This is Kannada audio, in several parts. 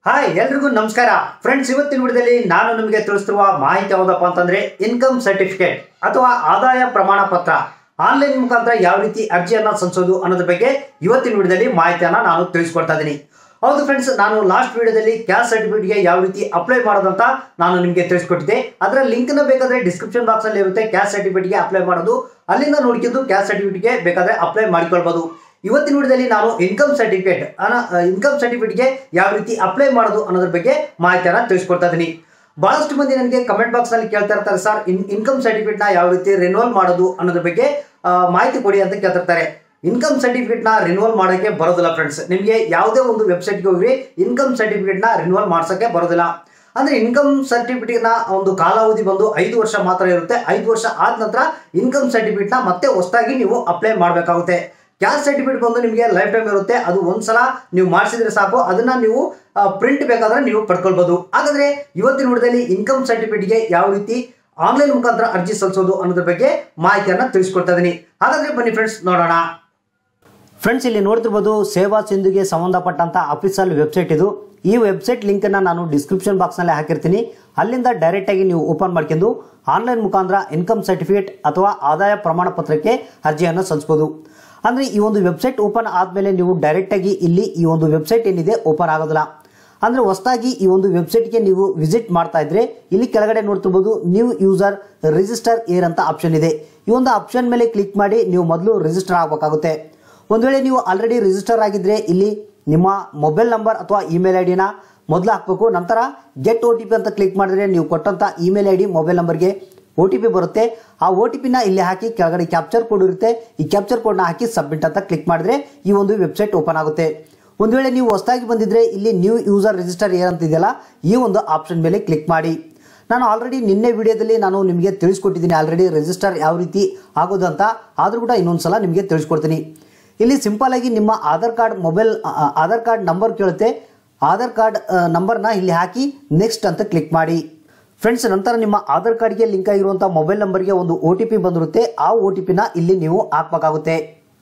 ಹಾಯ್ ಎಲ್ರಿಗೂ ನಮಸ್ಕಾರ ಫ್ರೆಂಡ್ಸ್ ಇವತ್ತಿನ ವಿಡಿಯೋದಲ್ಲಿ ನಾನು ನಿಮಗೆ ತಿಳಿಸ್ತಿರುವ ಮಾಹಿತಿ ಯಾವುದಪ್ಪ ಅಂತಂದ್ರೆ ಇನ್ಕಮ್ ಸರ್ಟಿಫಿಕೇಟ್ ಅಥವಾ ಆದಾಯ ಪ್ರಮಾಣ ಪತ್ರ ಆನ್ಲೈನ್ ಮುಖಾಂತರ ಯಾವ ರೀತಿ ಅರ್ಜಿಯನ್ನ ಸಲ್ಲಿಸೋದು ಅನ್ನೋದ್ರ ಬಗ್ಗೆ ಇವತ್ತಿನ ವಿಡಿಯೋದಲ್ಲಿ ಮಾಹಿತಿಯನ್ನ ನಾನು ತಿಳಿಸ್ಕೊಡ್ತಾ ಇದ್ದೀನಿ ಹೌದು ಫ್ರೆಂಡ್ಸ್ ನಾನು ಲಾಸ್ಟ್ ವಿಡಿಯೋದಲ್ಲಿ ಕ್ಯಾಸ್ಟ್ ಸರ್ಟಿಫಿಕೇಟ್ಗೆ ಯಾವ ರೀತಿ ಅಪ್ಲೈ ಮಾಡೋದಂತ ನಾನು ನಿಮಗೆ ತಿಳಿಸ್ಕೊಟ್ಟಿದ್ದೆ ಅದರ ಲಿಂಕ್ನ ಬೇಕಾದ್ರೆ ಡಿಸ್ಕ್ರಿಪ್ಷನ್ ಬಾಕ್ಸ್ ಅಲ್ಲಿ ಇರುತ್ತೆ ಕ್ಯಾಸ್ಟ್ ಸರ್ಟಿಫಿಕೇಟ್ಗೆ ಅಪ್ಲೈ ಮಾಡೋದು ಅಲ್ಲಿಂದ ನೋಡ್ಕೊಂಡು ಕ್ಯಾಸ್ಟ್ ಸರ್ಟಿಫಿಕೇಟ್ಗೆ ಬೇಕಾದ್ರೆ ಅಪ್ಲೈ ಮಾಡ್ಕೊಳ್ಬೋದು ಇವತ್ತಿನ ವಿಡಿಯೋದಲ್ಲಿ ನಾನು ಇನ್ಕಮ್ ಸರ್ಟಿಫಿಕೇಟ್ ಇನ್ಕಮ್ ಸರ್ಟಿಫಿಕೇಟ್ಗೆ ಯಾವ ರೀತಿ ಅಪ್ಲೈ ಮಾಡೋದು ಅನ್ನೋದ್ರ ಬಗ್ಗೆ ಮಾಹಿತಿಯನ್ನ ತಿಳಿಸ್ಕೊಡ್ತಾ ಇದ್ದೀನಿ ಬಹಳಷ್ಟು ಮಂದಿ ನನಗೆ ಕಮೆಂಟ್ ಬಾಕ್ಸ್ ನಲ್ಲಿ ಕೇಳ್ತಾ ಇರ್ತಾರೆ ಸರ್ ಇನ್ ಇನ್ಕಮ್ ಸರ್ಟಿಫಿಕೇಟ್ ನ ಯಾವ ರೀತಿ ರಿನ್ಯೂವಲ್ ಮಾಡೋದು ಅನ್ನೋದ್ರ ಬಗ್ಗೆ ಆ, ಮಾಹಿತಿ ಕೊಡಿ ಅಂತ ಕೇಳ್ತಿರ್ತಾರೆ ಇನ್ಕಮ್ ಸರ್ಟಿಫಿಕೇಟ್ ನ ರಿನ್ಯೂವಲ್ ಮಾಡೋಕ್ಕೆ ಬರೋದಿಲ್ಲ ಫ್ರೆಂಡ್ಸ್ ನಿಮಗೆ ಯಾವುದೇ ಒಂದು ವೆಬ್ಸೈಟ್ಗೆ ಹೋಗಿ ಇನ್ಕಮ್ ಸರ್ಟಿಫಿಕೇಟ್ ನ ರಿನ್ಯೂವಲ್ ಮಾಡ್ಸೋಕ್ಕೆ ಬರೋದಿಲ್ಲ ಅಂದ್ರೆ ಇನ್ಕಮ್ ಸರ್ಟಿಫಿಕೇಟ್ ನ ಒಂದು ಕಾಲಾವಧಿ ಬಂದು ಐದು ವರ್ಷ ಮಾತ್ರ ಇರುತ್ತೆ ಐದು ವರ್ಷ ಆದ ನಂತರ ಇನ್ಕಮ್ ಸರ್ಟಿಫಿಕೇಟ್ ನ ಮತ್ತೆ ಹೊಸದಾಗಿ ನೀವು ಅಪ್ಲೈ ಮಾಡಬೇಕಾಗುತ್ತೆ ಕ್ಯಾಸ್ಟ್ ಸರ್ಟಿಫಿಕೇಟ್ ಬಂದು ನಿಮಗೆ ಲೈಫ್ ಟೈಮ್ ಇರುತ್ತೆ ಅದು ಒಂದ್ಸಲ ನೀವು ಮಾಡಿಸಿದ್ರೆ ಸಾಕು ಅದನ್ನ ನೀವು ಪ್ರಿಂಟ್ ಬೇಕಾದ್ರೆ ನೀವು ಪಡ್ಕೊಳ್ಬಹುದು ಹಾಗಾದ್ರೆ ಇವತ್ತಿನ ವಿಡಿಯೋದಲ್ಲಿ ಇನ್ಕಮ್ ಸರ್ಟಿಫಿಕೇಟ್ಗೆ ಯಾವ ರೀತಿ ಆನ್ಲೈನ್ ಮುಖಾಂತರ ಅರ್ಜಿ ಸಲ್ಲಿಸೋದು ಅನ್ನೋದ್ರ ಬಗ್ಗೆ ಮಾಹಿತಿಯನ್ನ ತಿಳಿಸ್ಕೊಡ್ತಾ ಇದೀನಿ ಹಾಗಾದ್ರೆ ಬನ್ನಿ ಫ್ರೆಂಡ್ಸ್ ನೋಡೋಣ ಫ್ರೆಂಡ್ಸ್ ಇಲ್ಲಿ ನೋಡ್ತಿರ್ಬೋದು ಸೇವಾ ಸಿಂಧುಗೆ ಸಂಬಂಧಪಟ್ಟಂತ ಅಫಿಷಿಯಲ್ ವೆಬ್ಸೈಟ್ ಇದು ಈ ವೆಬ್ಸೈಟ್ ಲಿಂಕ್ ಅನ್ನ ನಾನು ಡಿಸ್ಕ್ರಿಪ್ಷನ್ ಬಾಕ್ಸ್ ನಲ್ಲಿ ಹಾಕಿರ್ತೀನಿ ಅಲ್ಲಿಂದ ಡೈರೆಕ್ಟ್ ಆಗಿ ನೀವು ಓಪನ್ ಮಾಡ್ಕೊಂಡು ಆನ್ಲೈನ್ ಮುಖಾಂತರ ಇನ್ಕಮ್ ಸರ್ಟಿಫಿಕೇಟ್ ಅಥವಾ ಆದಾಯ ಪ್ರಮಾಣ ಪತ್ರಕ್ಕೆ ಅರ್ಜಿಯನ್ನು ಸಲ್ಲಿಸಬಹುದು ಅಂದ್ರೆ ಈ ಒಂದು ವೆಬ್ಸೈಟ್ ಓಪನ್ ಆದ್ಮೇಲೆ ನೀವು ಡೈರೆಕ್ಟ್ ಆಗಿ ಇಲ್ಲಿ ಈ ಒಂದು ವೆಬ್ಸೈಟ್ ಏನಿದೆ ಓಪನ್ ಆಗೋದಿಲ್ಲ ಅಂದ್ರೆ ಹೊಸದಾಗಿ ಈ ಒಂದು ವೆಬ್ಸೈಟ್ಗೆ ನೀವು ವಿಸಿಟ್ ಮಾಡ್ತಾ ಇದ್ರೆ ಇಲ್ಲಿ ಕೆಳಗಡೆ ನೋಡ್ತಿರ್ಬೋದು ನ್ಯೂ ಯೂಸರ್ ರಿಜಿಸ್ಟರ್ ಏರ್ ಅಂತ ಆಪ್ಷನ್ ಇದೆ ಈ ಒಂದು ಆಪ್ಷನ್ ಮೇಲೆ ಕ್ಲಿಕ್ ಮಾಡಿ ನೀವು ಮೊದಲು ರಿಜಿಸ್ಟರ್ ಆಗಬೇಕಾಗುತ್ತೆ ಒಂದು ವೇಳೆ ನೀವು ಆಲ್ರೆಡಿ ರಿಜಿಸ್ಟರ್ ಆಗಿದ್ರೆ ಇಲ್ಲಿ ನಿಮ್ಮ ಮೊಬೈಲ್ ನಂಬರ್ ಅಥವಾ ಇಮೇಲ್ ಐ ಡಿನ ಮೊದಲು ಹಾಕಬೇಕು ನಂತರ ಗೆಟ್ ಒ ಟಿ ಪಿ ಅಂತ ಕ್ಲಿಕ್ ಮಾಡಿದ್ರೆ ನೀವು ಕೊಟ್ಟಂತ ಇಮೇಲ್ ಐ ಡಿ ಮೊಬೈಲ್ ನಂಬರ್ಗೆ ಒ ಟಿ ಪಿ ಬರುತ್ತೆ ಆ ಒ ಟಿ ಪಿನ ಇಲ್ಲಿ ಹಾಕಿ ಕೆಳಗಡೆ ಕ್ಯಾಪ್ಚರ್ ಕೋಡ್ ಇರುತ್ತೆ ಈ ಕ್ಯಾಪ್ಚರ್ ಕೋಡ್ನ ಹಾಕಿ ಸಬ್ಮಿಟ್ ಅಂತ ಕ್ಲಿಕ್ ಮಾಡಿದ್ರೆ ಈ ಒಂದು ವೆಬ್ಸೈಟ್ ಓಪನ್ ಆಗುತ್ತೆ ಒಂದು ವೇಳೆ ನೀವು ಹೊಸದಾಗಿ ಬಂದಿದ್ರೆ ಇಲ್ಲಿ ನ್ಯೂ ಯೂಸರ್ ರಿಜಿಸ್ಟರ್ ಏನಂತಿದೆಯಲ್ಲ ಈ ಒಂದು ಆಪ್ಷನ್ ಮೇಲೆ ಕ್ಲಿಕ್ ಮಾಡಿ ನಾನು ಆಲ್ರೆಡಿ ನಿನ್ನೆ ವಿಡಿಯೋದಲ್ಲಿ ನಾನು ನಿಮಗೆ ತಿಳಿಸ್ಕೊಟ್ಟಿದ್ದೀನಿ ಆಲ್ರೆಡಿ ರಿಜಿಸ್ಟರ್ ಯಾವ ರೀತಿ ಆಗೋದು ಅಂತ ಆದರೂ ಕೂಡ ಇನ್ನೊಂದ್ಸಲ ನಿಮಗೆ ತಿಳಿಸ್ಕೊಡ್ತೀನಿ ಇಲ್ಲಿ ಸಿಂಪಲ್ ಆಗಿ ನಿಮ್ಮ Aadhaar card mobile Aadhaar card number ಕೇಳುತ್ತೆ ಆಧಾರ್ ಕಾರ್ಡ್ ನಂಬರ್ನ ಇಲ್ಲಿ ಹಾಕಿ ನೆಕ್ಸ್ಟ್ ಅಂತ ಕ್ಲಿಕ್ ಮಾಡಿ ಫ್ರೆಂಡ್ಸ್ ನಂತರ ನಿಮ್ಮ ಆಧಾರ್ ಕಾರ್ಡ್ಗೆ ಲಿಂಕ್ ಆಗಿರುವಂಥ ಮೊಬೈಲ್ ನಂಬರ್ಗೆ ಒಂದು ಒ ಟಿ ಪಿ ಬಂದಿರುತ್ತೆ ಆ ಒ ಟಿ ಪಿನ ಇಲ್ಲಿ ನೀವು ಹಾಕಬೇಕಾಗುತ್ತೆ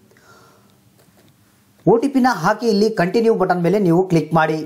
ಒ ಟಿ ಪಿನ ಹಾಕಿ ಇಲ್ಲಿ ಕಂಟಿನ್ಯೂ ಬಟನ್ ಮೇಲೆ ನೀವು ಕ್ಲಿಕ್ ಮಾಡಿ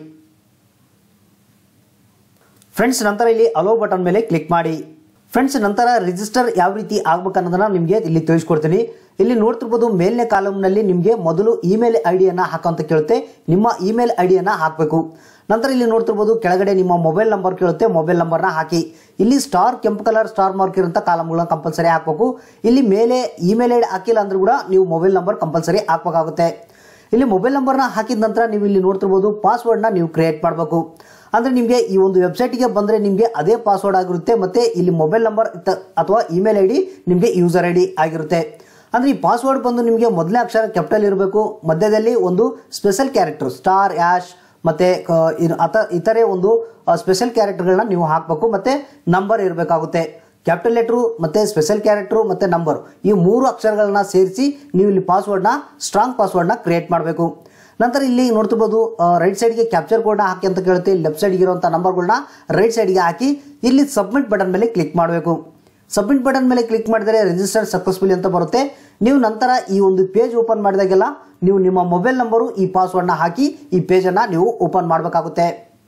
ಫ್ರೆಂಡ್ಸ್ ನಂತರ ಇಲ್ಲಿ ಅಲೋ ಬಟನ್ ಮೇಲೆ ಕ್ಲಿಕ್ ಮಾಡಿ ಫ್ರೆಂಡ್ಸ್ ನಂತರ ರಿಜಿಸ್ಟರ್ ಯಾವ ರೀತಿ ಆಗ್ಬೇಕನ್ನೋದನ್ನ ನಿಮಗೆ ಇಲ್ಲಿ ತಿಳಿಸ್ಕೊಡ್ತೀನಿ ಇಲ್ಲಿ ನೋಡ್ತಿರ್ಬೋದು ಮೇಲ್ನೇ ಕಾಲಮ್ನಲ್ಲಿ ನಿಮಗೆ ಮೊದಲು ಇಮೇಲ್ ಐ ಡಿಯನ್ನು ಹಾಕಂತ ಕೇಳುತ್ತೆ ನಿಮ್ಮ ಇಮೇಲ್ ಐ ಡಿಯನ್ನು ಹಾಕಬೇಕು ನಂತರ ಇಲ್ಲಿ ನೋಡ್ತಿರ್ಬೋದು ಕೆಳಗಡೆ ನಿಮ್ಮ ಮೊಬೈಲ್ ನಂಬರ್ ಕೇಳುತ್ತೆ ಮೊಬೈಲ್ ನಂಬರ್ನ ಹಾಕಿ ಇಲ್ಲಿ ಸ್ಟಾರ್ ಕೆಂಪು ಕಲರ್ ಸ್ಟಾರ್ ಮಾರ್ಕ್ ಇರೋಂಥ ಕಾಲಮ್ಗಳನ್ನ ಕಂಪಲ್ಸರಿ ಹಾಕಬೇಕು ಇಲ್ಲಿ ಮೇಲೆ ಇಮೇಲ್ ಐ ಡಿ ಹಾಕಿಲ್ಲ ಅಂದ್ರೂ ಕೂಡ ನೀವು ಮೊಬೈಲ್ ನಂಬರ್ ಕಂಪಲ್ಸರಿ ಹಾಕಬೇಕಾಗುತ್ತೆ ಇಲ್ಲಿ ಮೊಬೈಲ್ ನಂಬರ್ನ ಹಾಕಿದ ನಂತರ ನೀವು ಇಲ್ಲಿ ನೋಡ್ತಿರ್ಬೋದು ಪಾಸ್ವರ್ಡ್ನ ನೀವು ಕ್ರಿಯೇಟ್ ಮಾಡಬೇಕು ಅಂದರೆ ನಿಮಗೆ ಈ ಒಂದು ವೆಬ್ಸೈಟ್ಗೆ ಬಂದರೆ ನಿಮಗೆ ಅದೇ ಪಾಸ್ವರ್ಡ್ ಆಗಿರುತ್ತೆ ಮತ್ತು ಇಲ್ಲಿ ಮೊಬೈಲ್ ನಂಬರ್ ಅಥವಾ ಇಮೇಲ್ ಐ ಡಿ ನಿಮಗೆ ಯೂಸರ್ ಐ ಡಿ ಆಗಿರುತ್ತೆ ಅಂದರೆ ಈ ಪಾಸ್ವರ್ಡ್ ಬಂದು ನಿಮಗೆ ಮೊದಲನೇ ಅಕ್ಷರ ಕ್ಯಾಪಿಟಲ್ ಇರಬೇಕು ಮಧ್ಯದಲ್ಲಿ ಒಂದು ಸ್ಪೆಷಲ್ ಕ್ಯಾರೆಕ್ಟರ್ ಸ್ಟಾರ್ ಆ್ಯಶ್ ಮತ್ತು ಅತ ಇತರೆ ಒಂದು ಸ್ಪೆಷಲ್ ಕ್ಯಾರೆಕ್ಟರ್ಗಳನ್ನ ನೀವು ಹಾಕಬೇಕು ಮತ್ತು ನಂಬರ್ ಇರಬೇಕಾಗುತ್ತೆ ಕ್ಯಾಪಿಟಲ್ ಲೆಟ್ರು ಮತ್ತು ಸ್ಪೆಷಲ್ ಕ್ಯಾರೆಕ್ಟ್ರು ಮತ್ತು ನಂಬರ್ ಈ ಮೂರು ಅಕ್ಷರಗಳನ್ನ ಸೇರಿಸಿ ನೀವು ಇಲ್ಲಿ ಪಾಸ್ವರ್ಡ್ನ ಸ್ಟ್ರಾಂಗ್ ಪಾಸ್ವರ್ಡ್ನ ಕ್ರಿಯೇಟ್ ಮಾಡಬೇಕು ನಂತರ ಇಲ್ಲಿ ನೋಡ್ತಿರ್ಬೋದು ರೈಟ್ ಸೈಡ್ಗೆ ಕ್ಯಾಪ್ಚರ್ ಕೋಡ್ನ ಹಾಕಿ ಅಂತ ಕೇಳುತ್ತೆ ಲೆಫ್ಟ್ ಸೈಡ್ಗೆ ಇರುವಂಥ ನಂಬರ್ಗಳನ್ನ ರೈಟ್ ಸೈಡ್ಗೆ ಹಾಕಿ ಇಲ್ಲಿ ಸಬ್ಮಿಟ್ ಬಟನ್ ಮೇಲೆ ಕ್ಲಿಕ್ ಮಾಡಬೇಕು ಸಬ್ಮಿಟ್ ಬಟನ್ ಮೇಲೆ ಕ್ಲಿಕ್ ಮಾಡಿದರೆ ರಿಜಿಸ್ಟರ್ ಸಕ್ಸಸ್ಫುಲಿ ಅಂತ ಬರುತ್ತೆ ನೀವು ನಂತರ ಈ ಒಂದು ಪೇಜ್ ಓಪನ್ ಮಾಡಿದಾಗೆಲ್ಲ ನೀವು ನಿಮ್ಮ ಮೊಬೈಲ್ ನಂಬರು ಈ ಪಾಸ್ವರ್ಡ್ನ ಹಾಕಿ ಈ ಪೇಜನ್ನು ನೀವು ಓಪನ್ ಮಾಡಬೇಕಾಗುತ್ತೆ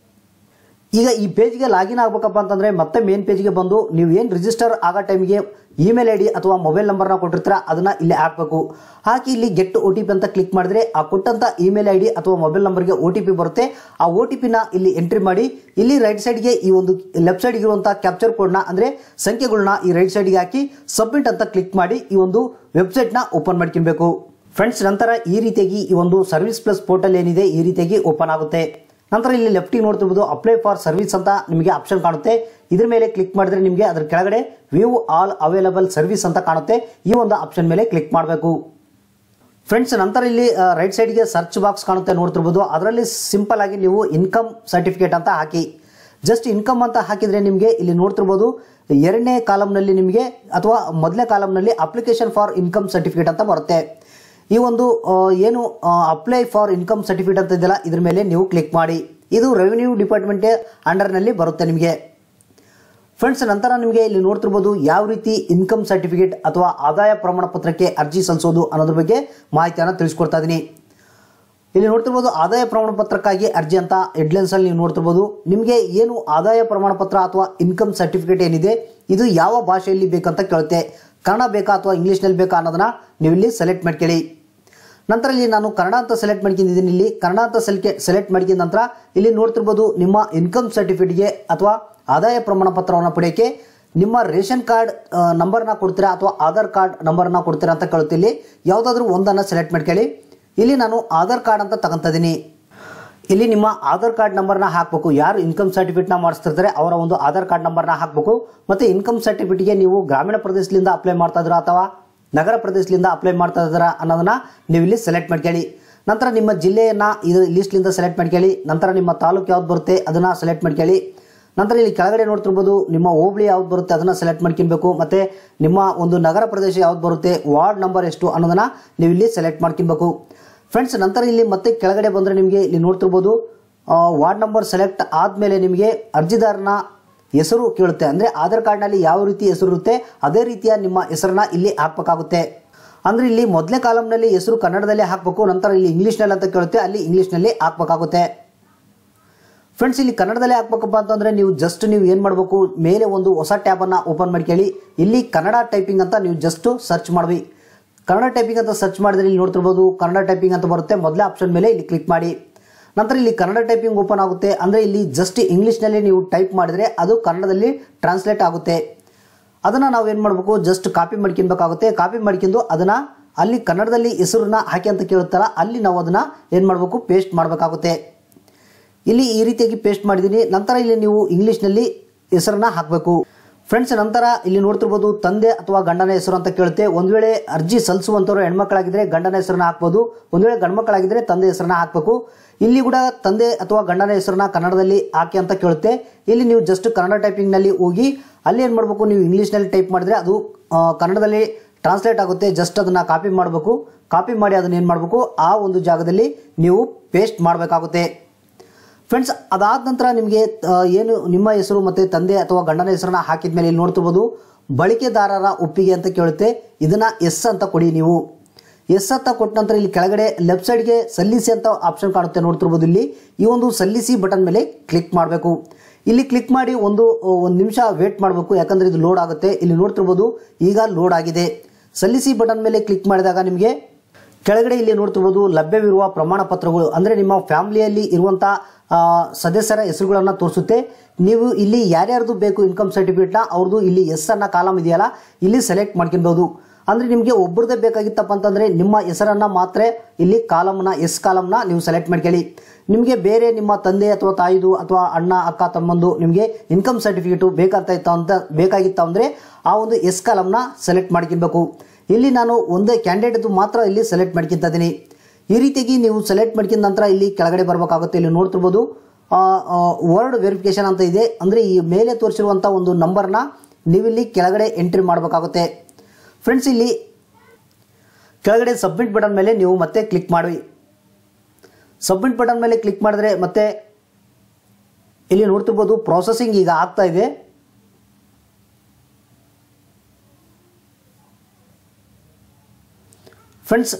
ಈಗ ಈ ಪೇಜ್ಗೆ ಲಾಗಿನ್ ಆಗ್ಬೇಕಪ್ಪ ಅಂತಂದ್ರೆ ಮತ್ತೆ ಮೇನ್ ಪೇಜ್ಗೆ ಬಂದು ನೀವು ಏನು ರಿಜಿಸ್ಟರ್ ಆಗೋ ಟೈಮ್ಗೆ ಇಮೇಲ್ ಐ ಡಿ ಅಥವಾ ಮೊಬೈಲ್ ನಂಬರ್ನ ಕೊಟ್ಟಿರ್ತೀರ ಅದನ್ನ ಇಲ್ಲಿ ಹಾಕಬೇಕು ಹಾಕಿ ಇಲ್ಲಿ ಗೆಟ್ ಒ ಟಿ ಪಿ ಅಂತ ಕ್ಲಿಕ್ ಮಾಡಿದ್ರೆ ಆ ಕೊಟ್ಟಂತ ಇಮೇಲ್ ಐ ಡಿ ಅಥವಾ ಮೊಬೈಲ್ ನಂಬರ್ಗೆ ಒ ಟಿ ಪಿ ಬರುತ್ತೆ ಆ ಒ ಟಿ ಪಿನ ಇಲ್ಲಿ ಎಂಟ್ರಿ ಮಾಡಿ ಇಲ್ಲಿ ರೈಟ್ ಸೈಡ್ಗೆ ಈ ಒಂದು ಲೆಫ್ಟ್ ಸೈಡ್ಗೆ ಇರುವಂಥ ಕ್ಯಾಪ್ಚರ್ ಕೋಡ್ನ ಅಂದರೆ ಸಂಖ್ಯೆಗಳನ್ನ ಈ ರೈಟ್ ಸೈಡ್ಗೆ ಹಾಕಿ ಸಬ್ಮಿಟ್ ಅಂತ ಕ್ಲಿಕ್ ಮಾಡಿ ಈ ಒಂದು ವೆಬ್ಸೈಟ್ನ ಓಪನ್ ಮಾಡ್ಕೊಬೇಕು ಫ್ರೆಂಡ್ಸ್ ನಂತರ ಈ ರೀತಿಯಾಗಿ ಈ ಒಂದು ಸರ್ವಿಸ್ ಪ್ಲಸ್ ಪೋರ್ಟಲ್ ಏನಿದೆ ಈ ರೀತಿಯಾಗಿ ಓಪನ್ ಆಗುತ್ತೆ ನಂತರ ಇಲ್ಲಿ ಲೆಫ್ಟಿಗೆ ನೋಡ್ತಿರ್ಬೋದು ಅಪ್ಲೈ ಫಾರ್ ಸರ್ವಿಸ್ ಅಂತ ನಿಮಗೆ ಆಪ್ಷನ್ ಕಾಣುತ್ತೆ ಇದ್ರ ಮೇಲೆ ಕ್ಲಿಕ್ ಮಾಡಿದ್ರೆ ನಿಮಗೆ ಅದರ ಕೆಳಗಡೆ ವ್ಯೂ ಆಲ್ ಅವೈಲಬಲ್ ಸರ್ವಿಸ್ ಅಂತ ಕಾಣುತ್ತೆ ಈ ಒಂದು ಆಪ್ಷನ್ ಮೇಲೆ ಕ್ಲಿಕ್ ಮಾಡಬೇಕು ಫ್ರೆಂಡ್ಸ್ ನಂತರ ಇಲ್ಲಿ ರೈಟ್ ಸೈಡ್ಗೆ ಸರ್ಚ್ ಬಾಕ್ಸ್ ಕಾಣುತ್ತೆ ನೋಡ್ತಿರ್ಬೋದು ಅದರಲ್ಲಿ ಸಿಂಪಲ್ ಆಗಿ ನೀವು ಇನ್ಕಮ್ ಸರ್ಟಿಫಿಕೇಟ್ ಅಂತ ಹಾಕಿ ಜಸ್ಟ್ ಇನ್ಕಮ್ ಅಂತ ಹಾಕಿದ್ರೆ ನಿಮಗೆ ಇಲ್ಲಿ ನೋಡ್ತಿರ್ಬೋದು ಎರಡನೇ ಕಾಲಮ್ನಲ್ಲಿ ನಿಮಗೆ ಅಥವಾ ಮೊದಲನೇ ಕಾಲಮ್ನಲ್ಲಿ ಅಪ್ಲಿಕೇಶನ್ ಫಾರ್ ಇನ್ಕಮ್ ಸರ್ಟಿಫಿಕೇಟ್ ಅಂತ ಬರುತ್ತೆ ಈ ಒಂದು ಆ, ಏನು ಅಪ್ಲೈ ಫಾರ್ ಇನ್ಕಮ್ ಸರ್ಟಿಫಿಕೇಟ್ ಅಂತ ಇದೆಯಲ್ಲ ಇದ್ರ ಮೇಲೆ ನೀವು ಕ್ಲಿಕ್ ಮಾಡಿ ಇದು ರೆವಿನ್ಯೂ ಡಿಪಾರ್ಟ್ಮೆಂಟ್ ಅಂಡರ್ನಲ್ಲಿ ಬರುತ್ತೆ ನಿಮಗೆ ಫ್ರೆಂಡ್ಸ್ ನಂತರ ನಿಮಗೆ ಇಲ್ಲಿ ನೋಡ್ತಿರ್ಬೋದು ಯಾವ ರೀತಿ ಇನ್ಕಮ್ ಸರ್ಟಿಫಿಕೇಟ್ ಅಥವಾ ಆದಾಯ ಪ್ರಮಾಣ ಪತ್ರಕ್ಕೆ ಅರ್ಜಿ ಸಲ್ಲಿಸೋದು ಅನ್ನೋದ್ರ ಬಗ್ಗೆ ಮಾಹಿತಿಯನ್ನು ತಿಳಿಸ್ಕೊಡ್ತಾ ಇದ್ದೀನಿ ಇಲ್ಲಿ ನೋಡ್ತಿರ್ಬೋದು ಆದಾಯ ಪ್ರಮಾಣ ಪತ್ರಕ್ಕಾಗಿ ಅರ್ಜಿ ಅಂತ ಹೆಡ್ಲೈನ್ಸ್ ಅಲ್ಲಿ ನೀವು ನೋಡ್ತಿರ್ಬೋದು ನಿಮಗೆ ಏನು ಆದಾಯ ಪ್ರಮಾಣ ಪತ್ರ ಅಥವಾ ಇನ್ಕಮ್ ಸರ್ಟಿಫಿಕೇಟ್ ಏನಿದೆ ಇದು ಯಾವ ಭಾಷೆಯಲ್ಲಿ ಬೇಕಂತ ಕೇಳುತ್ತೆ ಕನ್ನಡ ಬೇಕಾ ಅಥವಾ ಇಂಗ್ಲೀಷ್ನಲ್ಲಿ ಬೇಕಾ ಅನ್ನೋದನ್ನ ನೀವು ಇಲ್ಲಿ ಸೆಲೆಕ್ಟ್ ಮಾಡ್ಕೊಳ್ಳಿ ನಂತರ ಇಲ್ಲಿ ನಾನು ಕನ್ನಡ ಅಂತ ಸೆಲೆಕ್ಟ್ ಮಾಡ್ಕೊಂಡಿದ್ದೀನಿ ಇಲ್ಲಿ ಕನ್ನಡ ಅಂತ ಸೆಲೆಕ್ಟ್ ಸೆಲೆಕ್ಟ್ ಮಾಡ್ಕೊಂಡ ನಂತರ ಇಲ್ಲಿ ನೋಡ್ತಿರ್ಬೋದು ನಿಮ್ಮ ಇನ್ಕಮ್ ಸರ್ಟಿಫಿಕೇಟ್ಗೆ ಅಥವಾ ಆದಾಯ ಪ್ರಮಾಣ ಪತ್ರವನ್ನು ಪಡೆಯೋಕ್ಕೆ ನಿಮ್ಮ ರೇಷನ್ ಕಾರ್ಡ್ ನಂಬರ್ನ ಕೊಡ್ತೀರಾ ಅಥವಾ ಆಧಾರ್ ಕಾರ್ಡ್ ನಂಬರ್ನ ಕೊಡ್ತೀರಾ ಅಂತ ಕೇಳುತ್ತೆ ಇಲ್ಲಿ ಯಾವುದಾದ್ರೂ ಒಂದನ್ನು ಸೆಲೆಕ್ಟ್ ಮಾಡ್ಕೊಳ್ಳಿ ಇಲ್ಲಿ ನಾನು ಆಧಾರ್ ಕಾರ್ಡ್ ಅಂತ ತಗೊಂತಿದ್ದೀನಿ ಇಲ್ಲಿ ನಿಮ್ಮ ಆಧಾರ್ ಕಾರ್ಡ್ ನಂಬರ್ನ ಹಾಕಬೇಕು ಯಾರು ಇನ್ಕಮ್ ಸರ್ಟಿಫಿಕೇಟ್ನ ಮಾಡಿಸ್ತಿರ್ತಾರೆ ಅವರ ಒಂದು ಆಧಾರ್ ಕಾರ್ಡ್ ನಂಬರ್ನ ಹಾಕಬೇಕು ಮತ್ತು ಇನ್ಕಮ್ ಸರ್ಟಿಫಿಕೇಟ್ಗೆ ನೀವು ಗ್ರಾಮೀಣ ಪ್ರದೇಶದಿಂದ ಅಪ್ಲೈ ಮಾಡ್ತಾ ಇದ್ದೀರಾ ಅಥವಾ ನಗರ ಪ್ರದೇಶದಿಂದ ಅಪ್ಲೈ ಮಾಡ್ತಾ ಇದ್ದೀರಾ ಅನ್ನೋದನ್ನ ನೀವು ಇಲ್ಲಿ ಸೆಲೆಕ್ಟ್ ಮಾಡ್ಕೊಳ್ಳಿ ನಂತರ ನಿಮ್ಮ ಜಿಲ್ಲೆಯನ್ನು ಇದು ಲಿಸ್ಟ್ಲಿಂದ ಸೆಲೆಕ್ಟ್ ಮಾಡ್ಕೊಳ್ಳಿ ನಂತರ ನಿಮ್ಮ ತಾಲೂಕು ಯಾವ್ದು ಬರುತ್ತೆ ಅದನ್ನು ಸೆಲೆಕ್ಟ್ ಮಾಡ್ಕೊಳ್ಳಿ ನಂತರ ಇಲ್ಲಿ ಕೆಳಗಡೆ ನೋಡ್ತಿರ್ಬೋದು ನಿಮ್ಮ ಹೋಬಳಿ ಯಾವ್ದು ಬರುತ್ತೆ ಅದನ್ನು ಸೆಲೆಕ್ಟ್ ಮಾಡ್ಕೊಬೇಕು ಮತ್ತು ನಿಮ್ಮ ಒಂದು ನಗರ ಪ್ರದೇಶ ಯಾವ್ದು ಬರುತ್ತೆ ವಾರ್ಡ್ ನಂಬರ್ ಎಷ್ಟು ಅನ್ನೋದನ್ನು ನೀವು ಇಲ್ಲಿ ಸೆಲೆಕ್ಟ್ ಮಾಡ್ಕೊಬೇಕು ಫ್ರೆಂಡ್ಸ್ ನಂತರ ಇಲ್ಲಿ ಮತ್ತೆ ಕೆಳಗಡೆ ಬಂದರೆ ನಿಮಗೆ ಇಲ್ಲಿ ನೋಡ್ತಿರ್ಬೋದು ಆ, ವಾರ್ಡ್ ನಂಬರ್ ಸೆಲೆಕ್ಟ್ ಆದಮೇಲೆ ನಿಮಗೆ ಅರ್ಜಿದಾರನ ಹೆಸರು ಕೇಳುತ್ತೆ ಅಂದರೆ ಆಧಾರ್ ಕಾರ್ಡ್ನಲ್ಲಿ ಯಾವ ರೀತಿ ಹೆಸರು ಇರುತ್ತೆ ಅದೇ ರೀತಿಯ ನಿಮ್ಮ ಹೆಸರನ್ನ ಇಲ್ಲಿ ಹಾಕಬೇಕಾಗುತ್ತೆ ಅಂದರೆ ಇಲ್ಲಿ ಮೊದಲನೇ ಕಾಲಮ್ನಲ್ಲಿ ಹೆಸರು ಕನ್ನಡದಲ್ಲೇ ಹಾಕಬೇಕು ನಂತರ ಇಲ್ಲಿ ಇಂಗ್ಲೀಷ್ನಲ್ಲಿ ಅಂತ ಕೇಳುತ್ತೆ ಅಲ್ಲಿ ಇಂಗ್ಲೀಷ್ನಲ್ಲಿ ಹಾಕಬೇಕಾಗುತ್ತೆ ಫ್ರೆಂಡ್ಸ್ ಇಲ್ಲಿ ಕನ್ನಡದಲ್ಲೇ ಹಾಕ್ಬೇಕಪ್ಪ ಅಂತಂದರೆ ನೀವು ಜಸ್ಟ್ ನೀವು ಏನು ಮಾಡಬೇಕು ಮೇಲೆ ಒಂದು ಹೊಸ ಟ್ಯಾಬನ್ನು ಓಪನ್ ಮಾಡ್ಕೊಳ್ಳಿ ಇಲ್ಲಿ ಕನ್ನಡ ಟೈಪಿಂಗ್ ಅಂತ ನೀವು ಜಸ್ಟ್ ಸರ್ಚ್ ಮಾಡ್ವಿ ಕನ್ನಡ ಟೈಪಿಂಗ್ ಅಂತ ಸರ್ಚ್ ಮಾಡಿದ್ರೆ ಇಲ್ಲಿ ನೋಡ್ತಿರ್ಬೋದು ಕನ್ನಡ ಟೈಪಿಂಗ್ ಅಂತ ಬರುತ್ತೆ ಮೊದಲೇ ಆಪ್ಷನ್ ಮೇಲೆ ಇಲ್ಲಿ ಕ್ಲಿಕ್ ಮಾಡಿ ನಂತರ ಇಲ್ಲಿ ಕನ್ನಡ ಟೈಪಿಂಗ್ ಓಪನ್ ಆಗುತ್ತೆ ಅಂದರೆ ಇಲ್ಲಿ ಜಸ್ಟ್ ಇಂಗ್ಲೀಷ್ನಲ್ಲಿ ನೀವು ಟೈಪ್ ಮಾಡಿದರೆ ಅದು ಕನ್ನಡದಲ್ಲಿ ಟ್ರಾನ್ಸ್ಲೇಟ್ ಆಗುತ್ತೆ ಅದನ್ನು ನಾವು ಏನು ಮಾಡಬೇಕು ಜಸ್ಟ್ ಕಾಪಿ ಮಾಡ್ಕೊಬೇಕಾಗುತ್ತೆ ಕಾಪಿ ಮಾಡ್ಕೊಂಡು ಅದನ್ನು ಅಲ್ಲಿ ಕನ್ನಡದಲ್ಲಿ ಹೆಸರನ್ನ ಹಾಕಿ ಅಂತ ಕೇಳುತ್ತಲ್ಲ ಅಲ್ಲಿ ನಾವು ಅದನ್ನು ಏನು ಮಾಡಬೇಕು ಪೇಸ್ಟ್ ಮಾಡಬೇಕಾಗುತ್ತೆ ಇಲ್ಲಿ ಈ ರೀತಿಯಾಗಿ ಪೇಸ್ಟ್ ಮಾಡಿದ್ದೀನಿ ನಂತರ ಇಲ್ಲಿ ನೀವು ಇಂಗ್ಲೀಷ್ನಲ್ಲಿ ಹೆಸರನ್ನ ಹಾಕಬೇಕು ಫ್ರೆಂಡ್ಸ್ ನಂತರ ಇಲ್ಲಿ ನೋಡ್ತಿರ್ಬೋದು ತಂದೆ ಅಥವಾ ಗಂಡನ ಹೆಸರು ಅಂತ ಕೇಳುತ್ತೆ ಒಂದು ವೇಳೆ ಅರ್ಜಿ ಸಲ್ಲಿಸುವಂಥವ್ರು ಹೆಣ್ಮಕ್ಳಾಗಿದ್ರೆ ಗಂಡನ ಹೆಸರನ್ನ ಹಾಕ್ಬೋದು ಒಂದು ವೇಳೆ ಗಂಡ್ಮಕ್ಳಾಗಿದ್ರೆ ತಂದೆ ಹೆಸರನ್ನ ಹಾಕಬೇಕು ಇಲ್ಲಿ ಕೂಡ ತಂದೆ ಅಥವಾ ಗಂಡನ ಹೆಸರನ್ನ ಕನ್ನಡದಲ್ಲಿ ಹಾಕಿ ಅಂತ ಕೇಳುತ್ತೆ ಇಲ್ಲಿ ನೀವು ಜಸ್ಟ್ ಕನ್ನಡ ಟೈಪಿಂಗ್ನಲ್ಲಿ ಹೋಗಿ ಅಲ್ಲಿ ಏನು ಮಾಡಬೇಕು ನೀವು ಇಂಗ್ಲೀಷ್ನಲ್ಲಿ ಟೈಪ್ ಮಾಡಿದ್ರೆ ಅದು ಆ, ಕನ್ನಡದಲ್ಲಿ ಟ್ರಾನ್ಸ್ಲೇಟ್ ಆಗುತ್ತೆ ಜಸ್ಟ್ ಅದನ್ನು ಕಾಪಿ ಮಾಡಬೇಕು ಕಾಪಿ ಮಾಡಿ ಅದನ್ನು ಏನು ಮಾಡಬೇಕು ಆ ಒಂದು ಜಾಗದಲ್ಲಿ ನೀವು ಪೇಸ್ಟ್ ಮಾಡಬೇಕಾಗುತ್ತೆ ಫ್ರೆಂಡ್ಸ್ ಅದಾದ ನಂತರ ನಿಮಗೆ ಆ, ಏನು ನಿಮ್ಮ ಹೆಸರು ಮತ್ತು ತಂದೆ ಅಥವಾ ಗಂಡನ ಹೆಸರನ್ನ ಹಾಕಿದ ಮೇಲೆ ಇಲ್ಲಿ ನೋಡ್ತಿರ್ಬೋದು ಬಳಕೆದಾರರ ಒಪ್ಪಿಗೆ ಅಂತ ಕೇಳುತ್ತೆ ಇದನ್ನು ಎಸ್ ಅಂತ ಕೊಡಿ ನೀವು ಎಸ್ ಅಂತ ಕೊಟ್ಟ ನಂತರ ಇಲ್ಲಿ ಕೆಳಗಡೆ ಲೆಫ್ಟ್ ಸೈಡ್ಗೆ ಸಲ್ಲಿಸಿ ಅಂತ ಆಪ್ಷನ್ ಕಾಣುತ್ತೆ ನೋಡ್ತಿರ್ಬೋದು ಇಲ್ಲಿ ಈ ಒಂದು ಸಲ್ಲಿಸಿ ಬಟನ್ ಮೇಲೆ ಕ್ಲಿಕ್ ಮಾಡಬೇಕು ಇಲ್ಲಿ ಕ್ಲಿಕ್ ಮಾಡಿ ಒಂದು ಒಂದು ನಿಮಿಷ ವೇಟ್ ಮಾಡಬೇಕು ಯಾಕಂದರೆ ಇದು ಲೋಡ್ ಆಗುತ್ತೆ ಇಲ್ಲಿ ನೋಡ್ತಿರ್ಬೋದು ಈಗ ಲೋಡ್ ಆಗಿದೆ ಸಲ್ಲಿಸಿ ಬಟನ್ ಮೇಲೆ ಕ್ಲಿಕ್ ಮಾಡಿದಾಗ ನಿಮಗೆ ಕೆಳಗಡೆ ಇಲ್ಲಿ ನೋಡ್ತಿರ್ಬೋದು ಲಭ್ಯವಿರುವ ಪ್ರಮಾಣ ಪತ್ರಗಳು ಅಂದರೆ ನಿಮ್ಮ ಫ್ಯಾಮಿಲಿಯಲ್ಲಿ ಇರುವಂಥ ಆ, ಸದಸ್ಯರ ಹೆಸರುಗಳನ್ನು ತೋರಿಸುತ್ತೆ ನೀವು ಇಲ್ಲಿ ಯಾರ್ಯಾರ್ದು ಬೇಕು ಇನ್ಕಮ್ ಸರ್ಟಿಫಿಕೇಟ್ನ ಅವ್ರದ್ದು ಇಲ್ಲಿ ಎಸ್ ಅನ್ನೋ ಕಾಲಮ್ ಇದೆಯಲ್ಲ ಇಲ್ಲಿ ಸೆಲೆಕ್ಟ್ ಮಾಡ್ಕೊಬೋದು ಅಂದರೆ ನಿಮಗೆ ಒಬ್ಬರದೇ ಬೇಕಾಗಿತ್ತಪ್ಪ ಅಂತಂದರೆ ನಿಮ್ಮ ಹೆಸರನ್ನು ಮಾತ್ರ ಇಲ್ಲಿ ಕಾಲಮ್ನ ಎಸ್ ಕಾಲಮ್ನ ನೀವು ಸೆಲೆಕ್ಟ್ ಮಾಡ್ಕೊಳ್ಳಿ ನಿಮಗೆ ಬೇರೆ ನಿಮ್ಮ ತಂದೆ ಅಥವಾ ತಾಯಿದು ಅಥವಾ ಅಣ್ಣ ಅಕ್ಕ ತಮ್ಮಂದು ನಿಮಗೆ ಇನ್ಕಮ್ ಸರ್ಟಿಫಿಕೇಟು ಬೇಕಾಗ್ತಾ ಇತ್ತು ಅಂತ ಬೇಕಾಗಿತ್ತು ಅಂದರೆ ಆ ಒಂದು ಎಸ್ ಕಾಲಮ್ನ ಸೆಲೆಕ್ಟ್ ಮಾಡ್ಕೊಬೇಕು ಇಲ್ಲಿ ನಾನು ಒಂದೇ ಕ್ಯಾಂಡಿಡೇಟ್ದು ಮಾತ್ರ ಇಲ್ಲಿ ಸೆಲೆಕ್ಟ್ ಮಾಡ್ಕೊತಾ ಇದ್ದೀನಿ ಈ ರೀತಿಯಾಗಿ ನೀವು ಸೆಲೆಕ್ಟ್ ಮಾಡ್ಕೊಂಡ ನಂತರ ಇಲ್ಲಿ ಕೆಳಗಡೆ ಬರಬೇಕಾಗುತ್ತೆ ಇಲ್ಲಿ ನೋಡ್ತಿರ್ಬೋದು ವರ್ಡ್ ವೆರಿಫಿಕೇಶನ್ ಅಂತ ಇದೆ ಅಂದರೆ ಈ ಮೇಲೆ ತೋರಿಸಿರುವಂಥ ಒಂದು ನಂಬರ್ನ ನೀವಿಲ್ಲಿ ಕೆಳಗಡೆ ಎಂಟ್ರಿ ಮಾಡಬೇಕಾಗುತ್ತೆ ಫ್ರೆಂಡ್ಸ್ ಇಲ್ಲಿ ಕೆಳಗಡೆ ಸಬ್ಮಿಟ್ ಬಟನ್ ಮೇಲೆ ನೀವು ಮತ್ತೆ ಕ್ಲಿಕ್ ಮಾಡಿ ಸಬ್ಮಿಟ್ ಬಟನ್ ಮೇಲೆ ಕ್ಲಿಕ್ ಮಾಡಿದ್ರೆ ಮತ್ತೆ ಇಲ್ಲಿ ನೋಡ್ತಿರ್ಬೋದು ಪ್ರಾಸೆಸಿಂಗ್ ಈಗ ಆಗ್ತಾ ಇದೆ ಫ್ರೆಂಡ್ಸ್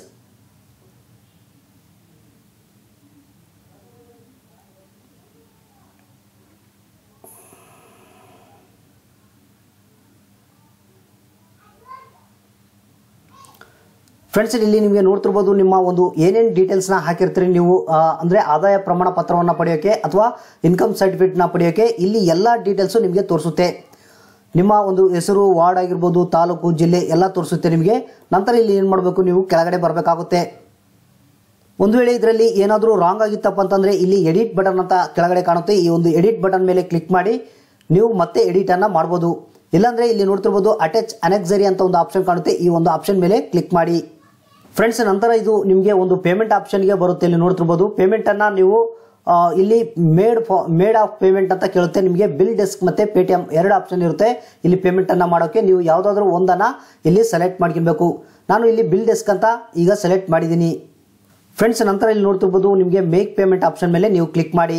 ಫ್ರೆಂಡ್ಸ್ ಇಲ್ಲಿ ನಿಮಗೆ ನೋಡ್ತಿರ್ಬೋದು ನಿಮ್ಮ ಒಂದು ಏನೇನು ಡೀಟೇಲ್ಸ್ನ ಹಾಕಿರ್ತೀರಿ ನೀವು ಆ, ಅಂದ್ರೆ ಆದಾಯ ಪ್ರಮಾಣ ಪತ್ರವನ್ನು ಪಡೆಯೋಕೆ ಅಥವಾ ಇನ್ಕಮ್ ಸರ್ಟಿಫಿಕೇಟ್ನ ಪಡೆಯೋಕೆ ಇಲ್ಲಿ ಎಲ್ಲ ಡೀಟೇಲ್ಸು ನಿಮಗೆ ತೋರಿಸುತ್ತೆ ನಿಮ್ಮ ಒಂದು ಹೆಸರು ವಾರ್ಡ್ ಆಗಿರ್ಬೋದು ತಾಲೂಕು ಜಿಲ್ಲೆ ಎಲ್ಲ ತೋರಿಸುತ್ತೆ ನಿಮಗೆ ನಂತರ ಇಲ್ಲಿ ಏನು ಮಾಡಬೇಕು ನೀವು ಕೆಳಗಡೆ ಬರಬೇಕಾಗುತ್ತೆ ಒಂದು ವೇಳೆ ಇದರಲ್ಲಿ ಏನಾದರೂ ರಾಂಗ್ ಆಗಿತ್ತಪ್ಪ ಅಂತಂದರೆ ಇಲ್ಲಿ ಎಡಿಟ್ ಬಟನ್ ಅಂತ ಕೆಳಗಡೆ ಕಾಣುತ್ತೆ ಈ ಒಂದು ಎಡಿಟ್ ಬಟನ್ ಮೇಲೆ ಕ್ಲಿಕ್ ಮಾಡಿ ನೀವು ಮತ್ತೆ ಎಡಿಟನ್ನು ಮಾಡ್ಬೋದು ಇಲ್ಲಾಂದರೆ ಇಲ್ಲಿ ನೋಡ್ತಿರ್ಬೋದು ಅಟ್ಯಾಚ್ ಅನೆಕ್ಸರಿ ಅಂತ ಒಂದು ಆಪ್ಷನ್ ಕಾಣುತ್ತೆ ಈ ಒಂದು ಆಪ್ಷನ್ ಮೇಲೆ ಕ್ಲಿಕ್ ಮಾಡಿ ಫ್ರೆಂಡ್ಸ್ ನಂತರ ಇದು ನಿಮಗೆ ಒಂದು ಪೇಮೆಂಟ್ ಆಪ್ಷನ್ಗೆ ಬರುತ್ತೆ ಇಲ್ಲಿ ನೋಡ್ತಿರ್ಬೋದು ಪೇಮೆಂಟನ್ನು ನೀವು ಆ, ಇಲ್ಲಿ ಮೇಡ್ ಫಾ ಮೇಡ್ ಆಫ್ ಪೇಮೆಂಟ್ ಅಂತ ಕೇಳುತ್ತೆ ನಿಮಗೆ ಬಿಲ್ ಡೆಸ್ಕ್ ಮತ್ತು ಪೇ ಟಿ ಎಮ್ ಎರಡು ಆಪ್ಷನ್ ಇರುತ್ತೆ ಇಲ್ಲಿ ಪೇಮೆಂಟನ್ನು ಮಾಡೋಕ್ಕೆ ನೀವು ಯಾವುದಾದ್ರೂ ಒಂದನ್ನು ಇಲ್ಲಿ ಸೆಲೆಕ್ಟ್ ಮಾಡ್ಕೊಬೇಕು ನಾನು ಇಲ್ಲಿ ಬಿಲ್ ಡೆಸ್ಕ್ ಅಂತ ಈಗ ಸೆಲೆಕ್ಟ್ ಮಾಡಿದ್ದೀನಿ ಫ್ರೆಂಡ್ಸ್ ನಂತರ ಇಲ್ಲಿ ನೋಡ್ತಿರ್ಬೋದು ನಿಮಗೆ ಮೇಕ್ ಪೇಮೆಂಟ್ ಆಪ್ಷನ್ ಮೇಲೆ ನೀವು ಕ್ಲಿಕ್ ಮಾಡಿ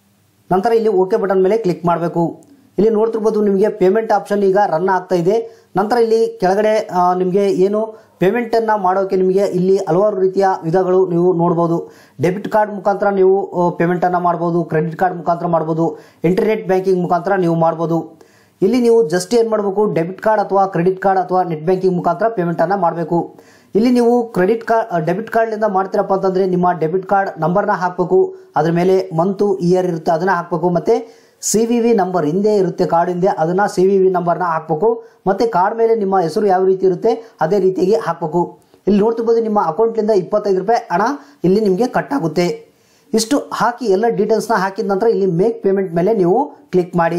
ನಂತರ ಇಲ್ಲಿ ಓಕೆ ಬಟನ್ ಮೇಲೆ ಕ್ಲಿಕ್ ಮಾಡಬೇಕು ಇಲ್ಲಿ ನೋಡ್ತಿರ್ಬೋದು ನಿಮಗೆ ಪೇಮೆಂಟ್ ಆಪ್ಷನ್ ಈಗ ರನ್ ಆಗ್ತಾ ಇದೆ ನಂತರ ಇಲ್ಲಿ ಕೆಳಗಡೆ ನಿಮಗೆ ಏನು ಪೇಮೆಂಟನ್ನು ಮಾಡೋಕ್ಕೆ ನಿಮಗೆ ಇಲ್ಲಿ ಹಲವಾರು ರೀತಿಯ ವಿಧಗಳು ನೀವು ನೋಡ್ಬೋದು ಡೆಬಿಟ್ ಕಾರ್ಡ್ ಮುಖಾಂತರ ನೀವು ಪೇಮೆಂಟನ್ನು ಮಾಡ್ಬೋದು ಕ್ರೆಡಿಟ್ ಕಾರ್ಡ್ ಮುಖಾಂತರ ಮಾಡ್ಬೋದು ಇಂಟರ್ನೆಟ್ ಬ್ಯಾಂಕಿಂಗ್ ಮುಖಾಂತರ ನೀವು ಮಾಡ್ಬೋದು ಇಲ್ಲಿ ನೀವು ಜಸ್ಟ್ ಏನು ಮಾಡಬೇಕು ಡೆಬಿಟ್ ಕಾರ್ಡ್ ಅಥವಾ ಕ್ರೆಡಿಟ್ ಕಾರ್ಡ್ ಅಥವಾ ನೆಟ್ ಬ್ಯಾಂಕಿಂಗ್ ಮುಖಾಂತರ ಪೇಮೆಂಟನ್ನು ಮಾಡಬೇಕು ಇಲ್ಲಿ ನೀವು ಕ್ರೆಡಿಟ್ ಕಾರ್ಡ್ ಡೆಬಿಟ್ ಕಾರ್ಡ್ನಿಂದ ಮಾಡ್ತೀರಪ್ಪ ಅಂತಂದರೆ ನಿಮ್ಮ ಡೆಬಿಟ್ ಕಾರ್ಡ್ ನಂಬರ್ನ ಹಾಕಬೇಕು ಅದ್ರ ಮೇಲೆ ಮಂತು ಇಯರ್ ಇರುತ್ತೆ ಅದನ್ನು ಹಾಕಬೇಕು ಮತ್ತು ಸಿ ವಿ ವಿ ನಂಬರ್ ಹಿಂದೆ ಇರುತ್ತೆ ಕಾರ್ಡ್ ಹಿಂದೆ ಅದನ್ನು ಸಿ ವಿ ವಿ ನಂಬರ್ನ ಹಾಕಬೇಕು ಮತ್ತು ಕಾರ್ಡ್ ಮೇಲೆ ನಿಮ್ಮ ಹೆಸರು ಯಾವ ರೀತಿ ಇರುತ್ತೆ ಅದೇ ರೀತಿಯಾಗಿ ಹಾಕಬೇಕು ಇಲ್ಲಿ ನೋಡ್ತಿರ್ಬೋದು ನಿಮ್ಮ ಅಕೌಂಟ್ಲಿಂದ ಇಪ್ಪತ್ತೈದು ರೂಪಾಯಿ ಹಣ ಇಲ್ಲಿ ನಿಮಗೆ ಕಟ್ ಆಗುತ್ತೆ ಇಷ್ಟು ಹಾಕಿ ಎಲ್ಲ ಡೀಟೇಲ್ಸ್ನ ಹಾಕಿದ ನಂತರ ಇಲ್ಲಿ ಮೇಕ್ ಪೇಮೆಂಟ್ ಮೇಲೆ ನೀವು ಕ್ಲಿಕ್ ಮಾಡಿ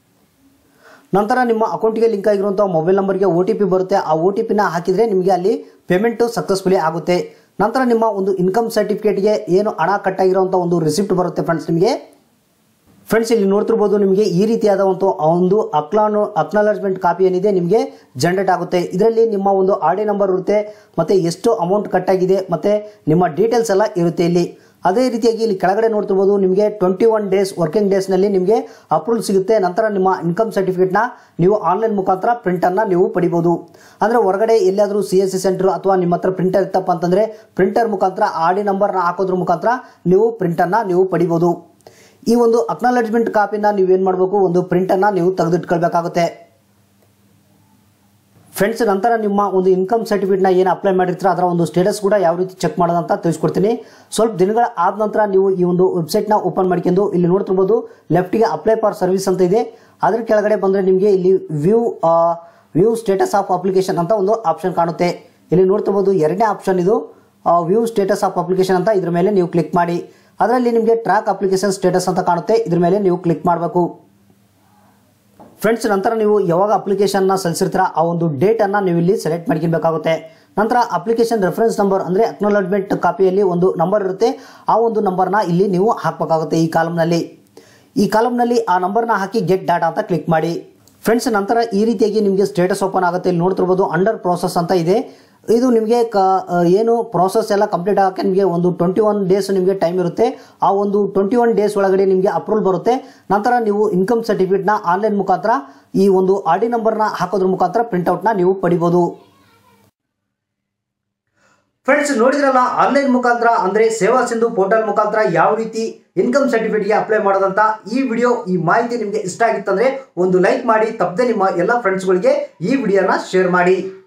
ನಂತರ ನಿಮ್ಮ ಅಕೌಂಟಿಗೆ ಲಿಂಕ್ ಆಗಿರುವಂಥ ಮೊಬೈಲ್ ನಂಬರ್ಗೆ ಒ ಟಿ ಪಿ ಬರುತ್ತೆ ಆ ಒ ಟಿ ಪಿನ ಹಾಕಿದರೆ ನಿಮಗೆ ಅಲ್ಲಿ ಪೇಮೆಂಟು ಸಕ್ಸಸ್ಫುಲಿ ಆಗುತ್ತೆ ನಂತರ ನಿಮ್ಮ ಒಂದು ಇನ್ಕಮ್ ಸರ್ಟಿಫಿಕೇಟ್ಗೆ ಏನು ಹಣ ಕಟ್ಟಾಗಿರುವಂಥ ಒಂದು ರಿಸಿಪ್ಟ್ ಬರುತ್ತೆ ಫ್ರೆಂಡ್ಸ್ ನಿಮಗೆ ಫ್ರೆಂಡ್ಸ್ ಇಲ್ಲಿ ನೋಡ್ತಿರ್ಬೋದು ನಿಮಗೆ ಈ ರೀತಿಯಾದ ಒಂದು ಒಂದು ಅಕ್ಲಾನು ಅಕ್ನಾಲಜ್ಮೆಂಟ್ ಕಾಪಿ ಏನಿದೆ ನಿಮಗೆ ಜನರೇಟ್ ಆಗುತ್ತೆ ಇದರಲ್ಲಿ ನಿಮ್ಮ ಒಂದು ಆರ್ ಡಿ ನಂಬರ್ ಇರುತ್ತೆ ಮತ್ತು ಎಷ್ಟು ಅಮೌಂಟ್ ಕಟ್ಟಾಗಿದೆ ಮತ್ತು ನಿಮ್ಮ ಡೀಟೇಲ್ಸ್ ಎಲ್ಲ ಇರುತ್ತೆ ಇಲ್ಲಿ ಅದೇ ರೀತಿಯಾಗಿ ಇಲ್ಲಿ ಕೆಳಗಡೆ ನೋಡ್ತಿರ್ಬೋದು ನಿಮಗೆ ಟ್ವೆಂಟಿ ಒನ್ ಡೇಸ್ ವರ್ಕಿಂಗ್ ಡೇಸ್ನಲ್ಲಿ ನಿಮಗೆ ಅಪ್ರೂವಲ್ ಸಿಗುತ್ತೆ ನಂತರ ನಿಮ್ಮ ಇನ್ಕಮ್ ಸರ್ಟಿಫಿಕೇಟ್ನ ನೀವು ಆನ್ಲೈನ್ ಮುಖಾಂತರ ಪ್ರಿಂಟನ್ನು ನೀವು ಪಡಿಬೋದು ಅಂದರೆ ಹೊರಗಡೆ ಎಲ್ಲಾದರೂ ಸಿ ಎಸ್ ಸಿ ಸೆಂಟರ್ ಅಥವಾ ನಿಮ್ಮ ಹತ್ರ ಪ್ರಿಂಟರ್ ಇತ್ತಪ್ಪ ಅಂತಂದರೆ ಪ್ರಿಂಟರ್ ಮುಖಾಂತರ ಆರ್ ಡಿ ನಂಬರ್ನ ಹಾಕೋದ್ರ ಮುಖಾಂತರ ನೀವು ಪ್ರಿಂಟನ್ನು ನೀವು ಪಡಿಬೋದು ಈ ಒಂದು ಅಕ್ನಾಲಜ್ಮೆಂಟ್ ಕಾಪಿನ ನೀವೇನು ಮಾಡಬೇಕು ಒಂದು ಪ್ರಿಂಟನ್ನು ನೀವು ತೆಗೆದಿಟ್ಕೊಳ್ಬೇಕಾಗುತ್ತೆ ಫ್ರೆಂಡ್ಸ್ ನಂತರ ನಿಮ್ಮ ಒಂದು ಇನ್ಕಮ್ ಸರ್ಟಿಫಿಕೇಟ್ನ ಏನು ಅಪ್ಲೈ ಮಾಡಿರ್ತೀರ ಅದರ ಒಂದು ಸ್ಟೇಟಸ್ ಕೂಡ ಯಾವ ರೀತಿ ಚೆಕ್ ಮಾಡೋದಂತ ತಿಳಿಸ್ಕೊಡ್ತೀನಿ ಸ್ವಲ್ಪ ದಿನಗಳ ಆದ ನಂತರ ನೀವು ಈ ಒಂದು ವೆಬ್ಸೈಟ್ನ ಓಪನ್ ಮಾಡ್ಕೊಂಡು ಇಲ್ಲಿ ನೋಡ್ತಿರ್ಬೋದು ಲೆಫ್ಟಿಗೆ ಅಪ್ಲೈ ಫಾರ್ ಸರ್ವಿಸ್ ಅಂತ ಇದೆ ಅದ್ರ ಕೆಳಗಡೆ ಬಂದರೆ ನಿಮಗೆ ಇಲ್ಲಿ view view status of application ಅಂತ ಒಂದು ಆಪ್ಷನ್ ಕಾಣುತ್ತೆ ಇಲ್ಲಿ ನೋಡ್ತಿರ್ಬೋದು ಎರಡನೇ ಆಪ್ಷನ್ ಇದು ವ್ಯೂ ಸ್ಟೇಟಸ್ ಆಫ್ ಅಪ್ಲಿಕೇಶನ್ ಅಂತ ಇದ್ರ ಮೇಲೆ ನೀವು ಕ್ಲಿಕ್ ಮಾಡಿ ಅದರಲ್ಲಿ ನಿಮಗೆ ಟ್ರ್ಯಾಕ್ ಅಪ್ಲಿಕೇಶನ್ ಸ್ಟೇಟಸ್ ಅಂತ ಕಾಣುತ್ತೆ ಇದ್ರ ಮೇಲೆ ನೀವು ಕ್ಲಿಕ್ ಮಾಡಬೇಕು ಫ್ರೆಂಡ್ಸ್ ನಂತರ ನೀವು ಯಾವಾಗ ಅಪ್ಲಿಕೇಶನ್ನ ಸಲ್ಲಿಸಿರ್ತೀರ ಆ ಒಂದು ಡೇಟನ್ನು ನೀವು ಇಲ್ಲಿ ಸೆಲೆಕ್ಟ್ ಮಾಡ್ಕೊಬೇಕಾಗುತ್ತೆ ನಂತರ ಅಪ್ಲಿಕೇಶನ್ ರೆಫರೆನ್ಸ್ ನಂಬರ್ ಅಂದರೆ ಅಕ್ನಾಲಜ್ಮೆಂಟ್ ಕಾಪಿಯಲ್ಲಿ ಒಂದು ನಂಬರ್ ಇರುತ್ತೆ ಆ ಒಂದು ನಂಬರ್ನ ಇಲ್ಲಿ ನೀವು ಹಾಕಬೇಕಾಗುತ್ತೆ ಈ ಕಾಲಮ್ನಲ್ಲಿ ಈ ಕಾಲಮ್ನಲ್ಲಿ ಆ ನಂಬರ್ನ ಹಾಕಿ ಗೆಟ್ ಡಾಟಾ ಅಂತ ಕ್ಲಿಕ್ ಮಾಡಿ ಫ್ರೆಂಡ್ಸ್ ನಂತರ ಈ ರೀತಿಯಾಗಿ ನಿಮಗೆ ಸ್ಟೇಟಸ್ ಓಪನ್ ಆಗುತ್ತೆ ಇಲ್ಲಿ ನೋಡ್ತಿರ್ಬೋದು ಅಂಡರ್ ಪ್ರೋಸೆಸ್ ಅಂತ ಇದೆ ಇದು ನಿಮಗೆ ಕ ಏನು ಪ್ರಾಸೆಸ್ ಎಲ್ಲ ಕಂಪ್ಲೀಟ್ ಆಗೋಕ್ಕೆ ನಿಮಗೆ ಒಂದು ಟ್ವೆಂಟಿ ಒನ್ ಡೇಸ್ ನಿಮಗೆ ಟೈಮ್ ಇರುತ್ತೆ ಆ ಒಂದು ಟ್ವೆಂಟಿ ಒನ್ ಡೇಸ್ ಒಳಗಡೆ ನಿಮಗೆ ಅಪ್ರೂವಲ್ ಬರುತ್ತೆ ನಂತರ ನೀವು ಇನ್ಕಮ್ ಸರ್ಟಿಫಿಕೇಟ್ನ ಆನ್ಲೈನ್ ಮುಖಾಂತರ ಈ ಒಂದು ಆರ್ ಡಿ ನಂಬರ್ನ ಹಾಕೋದ್ರ ಮುಖಾಂತರ ಪ್ರಿಂಟ್ಔಟ್ನ ನೀವು ಪಡಿಬೋದು ಫ್ರೆಂಡ್ಸ್ ನೋಡಿದ್ರಲ್ಲ ಆನ್ಲೈನ್ ಮುಖಾಂತರ ಅಂದರೆ ಸೇವಾ ಸಿಂಧು ಪೋರ್ಟಲ್ ಮುಖಾಂತರ ಯಾವ ರೀತಿ ಇನ್ಕಮ್ ಸರ್ಟಿಫಿಕೇಟ್ಗೆ ಅಪ್ಲೈ ಮಾಡೋದಂತ ಈ ವಿಡಿಯೋ ಈ ಮಾಹಿತಿ ನಿಮಗೆ ಇಷ್ಟ ಆಗಿತ್ತಂದ್ರೆ ಒಂದು ಲೈಕ್ ಮಾಡಿ ತಪ್ಪದೆ ನಿಮ್ಮ ಎಲ್ಲ ಫ್ರೆಂಡ್ಸ್ಗಳಿಗೆ ಈ ವಿಡಿಯೋನ ಶೇರ್ ಮಾಡಿ